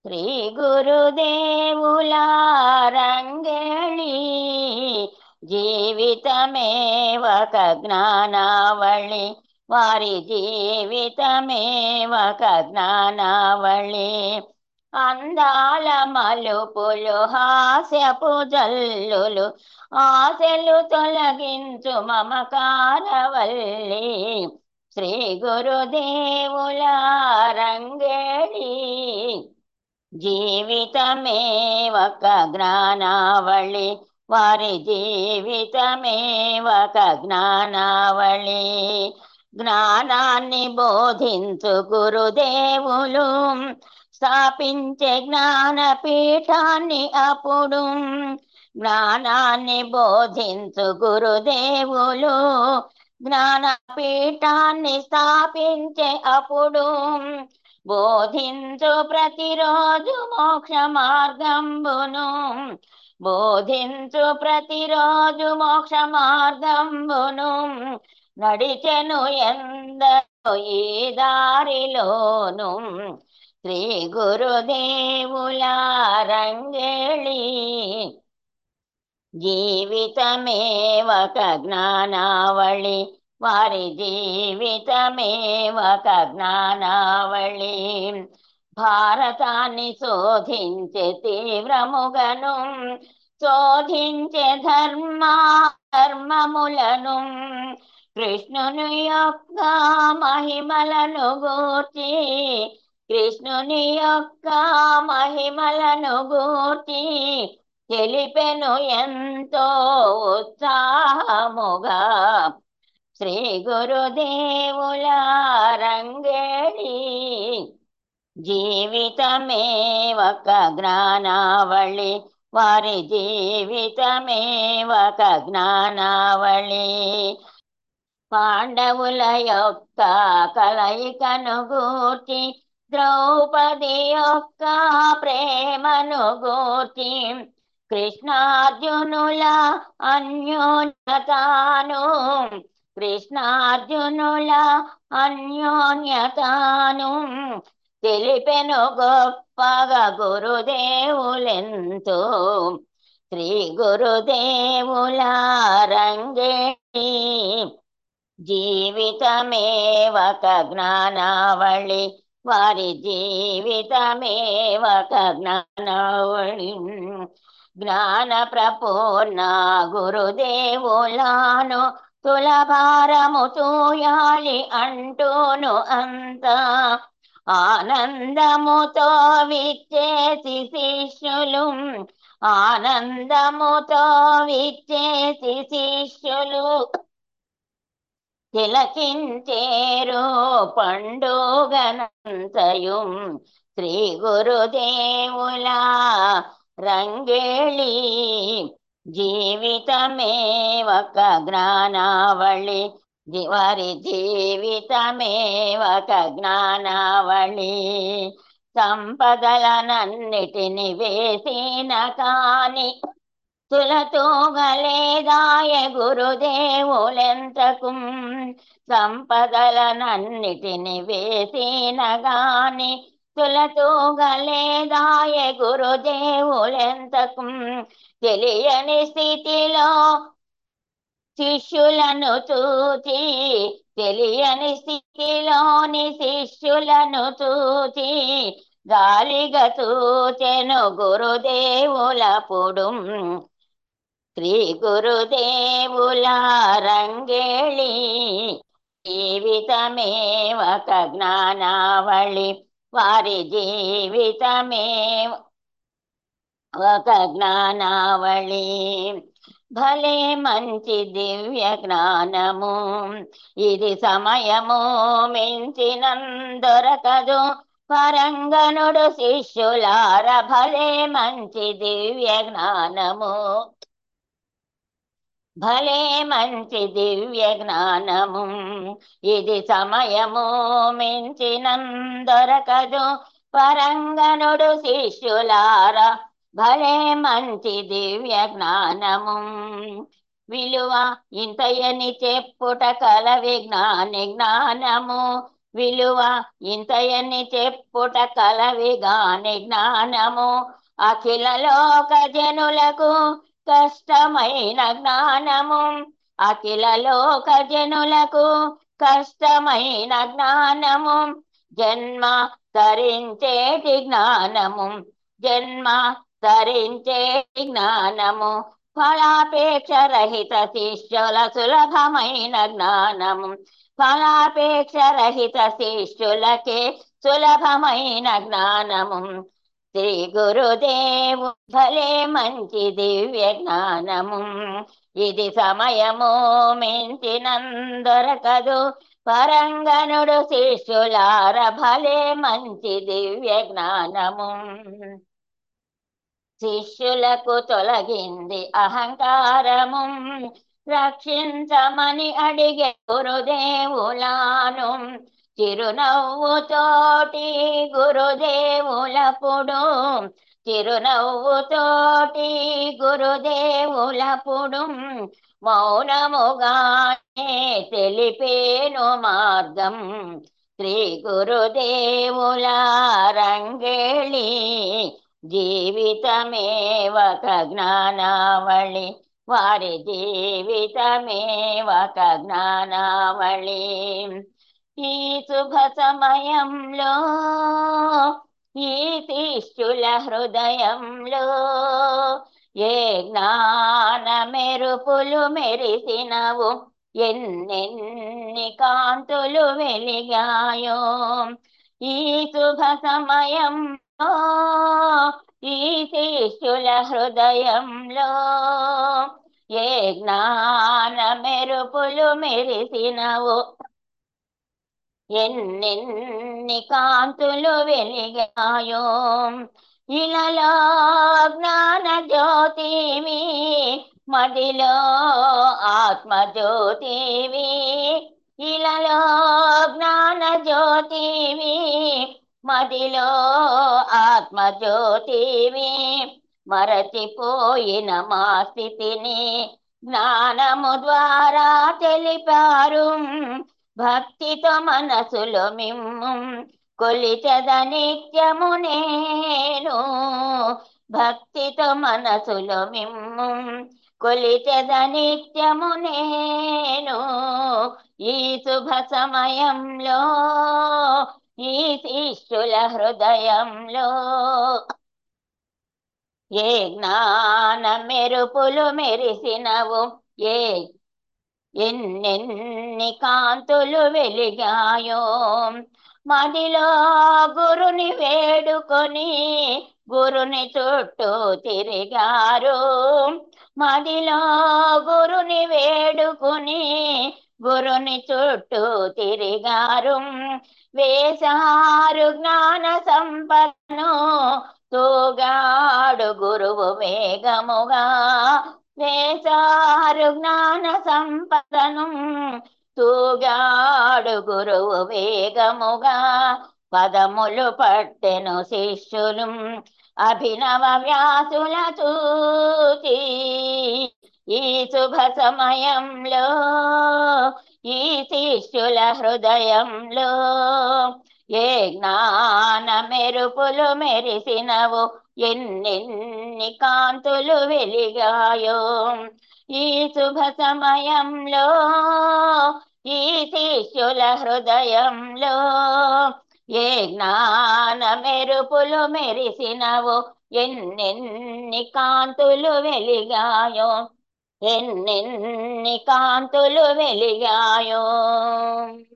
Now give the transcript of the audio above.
శ్రీ గురుదేవుల రంగేళి జీవితమే ఒక జ్ఞానావళి వారి జీవితమే ఒక జ్ఞానావళి అందాల మలుపులు హాస్యపు జల్లులు ఆశలు తొలగించు మమకారవల్లి శ్రీ గురుదేవుల రంగేళి జీవితమే ఒక జ్ఞానావళి వారి జీవితమే ఒక జ్ఞానావళి జ్ఞానాన్ని బోధించు గురుదేవులు స్థాపించే జ్ఞానపీఠాన్ని అప్పుడు జ్ఞానాన్ని బోధించు గురుదేవులు జ్ఞానపీఠాన్ని స్థాపించే అప్పుడు బోధించు ప్రతిరోజు మోక్ష మార్గంబును బోధించు ప్రతిరోజు మోక్ష మార్గంబును నడిచెను ఎందరో ఈ దారిలోను శ్రీ గురుదేవుల రంగేళి జీవితమే ఒక జ్ఞానావళి వారి జీవితమే ఒక జ్ఞానావళి భారతాన్ని శోధించే తీవ్రముగను శోధించే ధర్మ ధర్మములను కృష్ణుని యొక్క మహిమలను గూర్చి కృష్ణుని యొక్క మహిమలను గూర్చి తెలిపెను ఎంతో ఉత్సాహముగా శ్రీ గురుదేవుల రంగేళి జీవితమే ఒక జ్ఞానావళి వారి జీవితమే ఒక జ్ఞానావళి పాండవుల యొక్క కలయికను గూర్చి ద్రౌపది యొక్క ప్రేమను గూర్చి కృష్ణార్జునుల అన్యోన్యతాను కృష్ణార్జునుల అన్యోన్యతాను తెలిపెను గొప్పగా గురుదేవులెంతో శ్రీ గురుదేవుల రంగేణి జీవితమే ఒక జ్ఞానావళి వారి జీవితమే ఒక జ్ఞానావళి జ్ఞాన ప్రపూర్ణ గురుదేవులాను తులభారము తూయాలి అంటూను అంత ఆనందముతో విచ్చేసి శిష్యులు ఆనందముతో విచ్చేసి శిష్యులు తిలకించేరు పండుగనంతయు శ్రీ గురుదేవుల రంగేళి జీవితమే ఒక జ్ఞానావళి వారి జీవితమే ఒక జ్ఞానావళి సంపదలనన్నిటిని వేసిన కాని తులతూగలేదాయ గురుదేవులెంతకు సంపదలనన్నిటిని వేసిన గాని తులతూగలేదాయ గురుదేవులెంతకు తెలియని స్థితిలో శిష్యులను చూచి తెలియని స్థితిలోని శిష్యులను చూచి గాలిగా చూచెను గురుదేవులపుడు శ్రీ గురుదేవుల రంగేళి జీవితమే ఒక జ్ఞానావళి వారి జీవితమే ఒక జ్ఞానావళి భలే మంచి దివ్య జ్ఞానము ఇది సమయము మించినందొరకదు పరంగనుడు శిష్యులార భలే మంచి దివ్య జ్ఞానము భలే మంచి దివ్య జ్ఞానము ఇది సమయము మించినందొరకదు పరంగనుడు శిష్యులార భలే మంచి దివ్య జ్ఞానము విలువ ఇంతయని చెప్పుట కల విజ్ఞాని జ్ఞానము విలువ ఇంతయని చెప్పుట కలవి గాని జ్ఞానము అఖిల లోక జనులకు కష్టమైన జ్ఞానము అఖిల లోక జనులకు కష్టమైన జ్ఞానము జన్మ తరించేటి జ్ఞానము జన్మ తరించేటి జ్ఞానము ఫలాపేక్ష రహిత శిష్యుల సులభమైన జ్ఞానము ఫలాపేక్ష రహిత శిష్యులకే సులభమైన జ్ఞానము శ్రీ గురుదేవు భలే మంచి దివ్య జ్ఞానము ఇది సమయము మించినందొరకదు పరంగనుడు శిష్యులార భలే మంచి దివ్య జ్ఞానము శిష్యులకు తొలగింది అహంకారము రక్షించమని అడిగే గురుదేవులాను చిరునవ్వుతోటి గురుదేవులపుడు చిరునవ్వుతోటి గురుదేవులపుడు మౌనముగానే తెలిపేను మార్గం శ్రీ గురుదేవుల రంగేళి జీవితమే ఒక జ్ఞానావళి వారి జీవితమే ఒక జ్ఞానావళి ఈ శుభ సమయంలో ఈ శిష్యుల హృదయంలో ఏ జ్ఞాన మెరుపులు మెరిసినవు ఎన్నెన్ని కాంతులు వెలిగాయో ఈ శుభ సమయంలో ఈ శిష్యుల హృదయంలో ఏ జ్ఞాన మెరుపులు మెరిసినవు ఎన్నెన్ని కాంతులు వెలిగాయో ఇలలో జ్ఞాన జ్యోతివి మదిలో ఆత్మజ్యోతివి ఇలలో జ్ఞాన జ్యోతివి మదిలో ఆత్మజ్యోతివి మరచిపోయిన మా స్థితిని జ్ఞానము ద్వారా తెలిపారు భక్తితో మనసులో మిమ్ము కొలిచద నిత్యము నేను భక్తితో మనసులో మిమ్ము కొలిచద నిత్యము నేను ఈ శుభ సమయంలో ఈ శిష్యుల హృదయంలో ఏ జ్ఞాన మెరుపులు మెరిసినవు ఏ ఎన్నెన్ని కాంతులు వెలిగాయో మదిలో గురుని వేడుకొని గురుని చుట్టూ తిరిగారు మదిలో గురుని వేడుకొని గురుని చుట్టూ తిరిగారు వేశారు జ్ఞాన సంపదను తూగాడు గురువు వేగముగా వేశారు జ్ఞాన సంపదను తూగాడు గురువు వేగముగా పదములు పట్టెను శిష్యులు అభినవ వ్యాసుల చూచి ఈ శుభ సమయంలో ఈ శిష్యుల హృదయంలో ఏ జ్ఞాన మెరుపులు మెరిసినవు ఎన్నెన్ని కాంతులు వెలిగాయో ఈ శుభ సమయంలో ఈ శిష్యుల హృదయంలో ఏ జ్ఞాన మెరుపులు మెరిసినవు ఎన్నెన్ని కాంతులు వెలిగాయో ఎన్నెన్ని కాంతులు వెలిగాయో